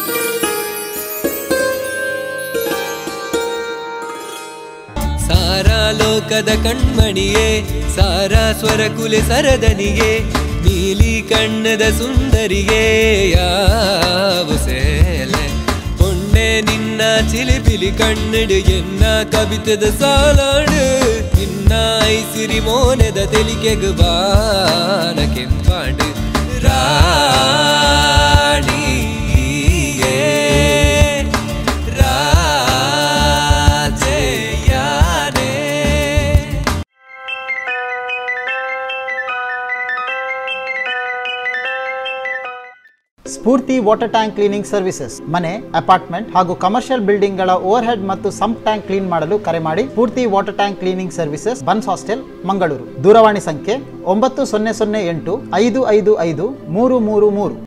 ಸಾರಾ ಲೋಕದ ಕಣ್ಮಣಿಯೇ ಸಾರಾ ಸ್ವರ ಕುಲೆ ಸರದನಿಗೆ ನೀಲಿ ಕಣ್ಣದ ಸುಂದರಿಗೆ ಯಾವ ಸೇಲೆ பொண்ணே நின்னா சிலிபிலி கண்ணிடு என்ன கவித்தದ ಸಾಲಾಡು ನಿನ್ನ ಐಸಿರಿ ಮೋನೆದ ತೆಲಿಕೆಗು ಬಾನ ಕೆಂಪಾಡು ರಾಣಿಯೇ ರಾಜೆಯಾನೇ Spoorthi water tank cleaning services ಮನೆ ಅಪಾರ್ಟ್ಮೆಂಟ್ ಹಾಗೂ ಕಮರ್ಷಿಯಲ್ ಬಿಲ್ಡಿಂಗ್ ಗಳ ಓವರ್ ಹೆಡ್ ಮತ್ತು ಸಂಪ್ ಟ್ಯಾಂಕ್ ಕ್ಲೀನ್ ಮಾಡಲು ಕರೆ ಮಾಡಿ Spoorthi water tank cleaning services Bunts hostel Mangaluru ದೂರವಾಣಿ ಸಂಖ್ಯೆ ಒಂಬತ್ತು ಸೊನ್ನೆ ಸೊನ್ನೆ ಎಂಟು ಐದು ಐದು ಐದು ಮೂರು ಮೂರು ಮೂರು